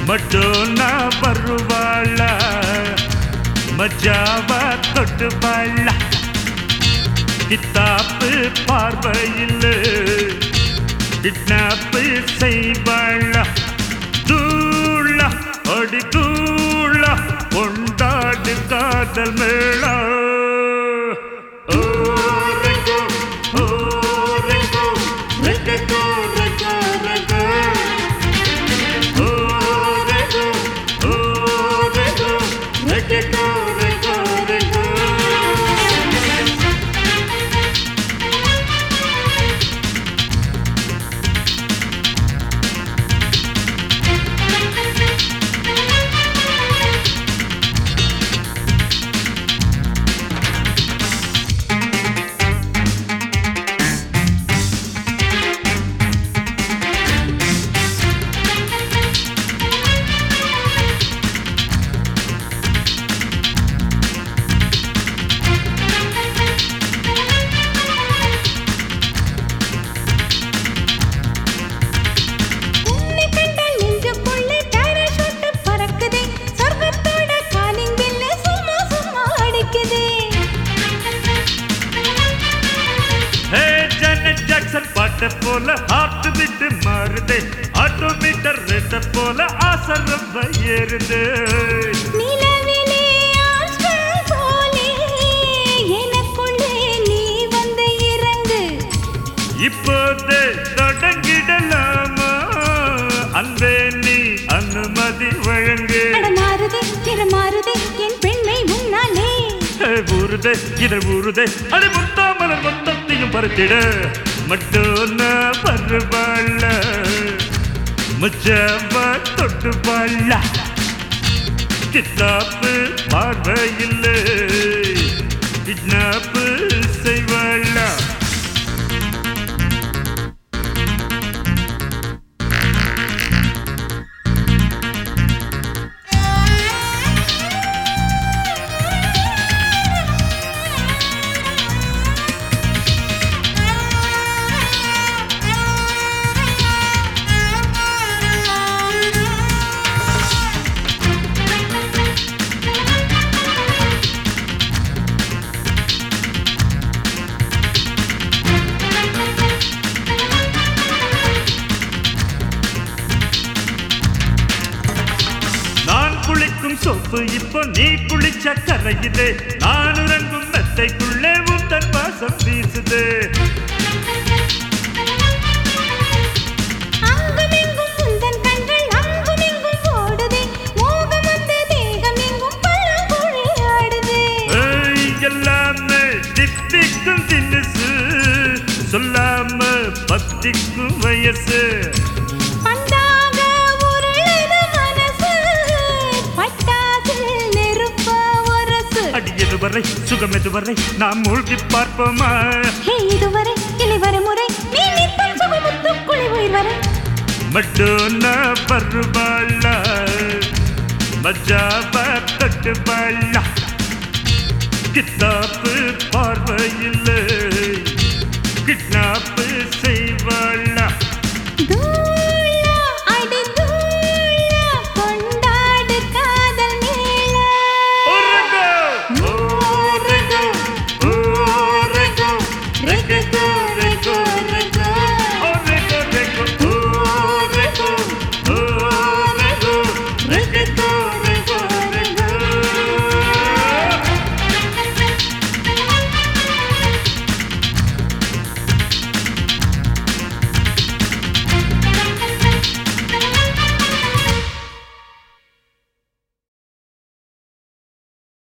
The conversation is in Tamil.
மட்டும் நான் வருவாள மஜாவா தொட்டு வாழ கித்தாப்பு பார்வையில் கிட்னாப்பு செய்வாள தூள அடி தூள கொண்டாடு காதல் மேளா ஓ ரெங்கோ ஓ ரெங்கோ ரெங்கோ ரெங்கோ ரெங்கோ ஓ ரெங்கோ ஓ ரெங்கோ ரெங்கோ ரெங்கோ ரெங்கோ உன்னை கண்டால் நெஞ்சுக்குள்ளே parachute பறக்குதே. சொர்க்கத்தோட calling bell சும்மா சும்மா அடிக்குதே. ஹே ஜானட் ஜாக்சன் பாட்ட போல ஹார்ட் பீட் மாறுதே ஆட்டோமீட்டர் ரேட்ட போல ஆசை ரொம்ப ஏறுது நிலவிலே ஆற்றல் போலே எனக்குள்ளே நீ வந்து இறங்கு. இப்போதே தொடங்கிடலாமா அன்பே நீ அனுமதி வழங்கு அட மாறுதே, நிறம் மாறுதே, என் பெண்மை முன்னாலே. ஹே, ஊறுதே இதழ் ஊறுதே அடி முத்தாமலர் மொத்தத்தையும் பருத்திட மட்டும் நான் பருவாள முச்சவ தொட்டு வாழ கித்தாப்பு பார்வையில் கிட்னாப்பு செய்வாளா நான் குளிக்கும் சோப்பு இப்போ நீ குளிச்ச கரையுது நான் உறங்கும் மெத்தைக்குள்ளே உந்தன் வாசம் வீசுது அங்குமிங்கும் உந்தன் கண்கள் அங்குமிங்கும் ஓடுதே. மோகம் வந்து தேகம் எங்கும் பல்லாங்குழி ஆடுதே. ஏய், எல்லாமே தித்திக்கும் தின்னுசு சொல்லாம பத்திக்கும் வயசு பந்தாக உருளுது மனசு. பட்டாசில் நெருப்ப உரசு. அடி எதுவரை சுகம் எதுவரை நாம் மூழ்கி பார்ப்போமா ஹே, இதுவரை இல்லை வரை முறை நீ நித்தம் சுகமுத்துக்குழி உயிர் வரை மட்டும் நான் வருவாள மஜாவ தட்டு வாழ கித்தாப்பு பார்வையில் கிட்னாப்பு செய்வாளா தூர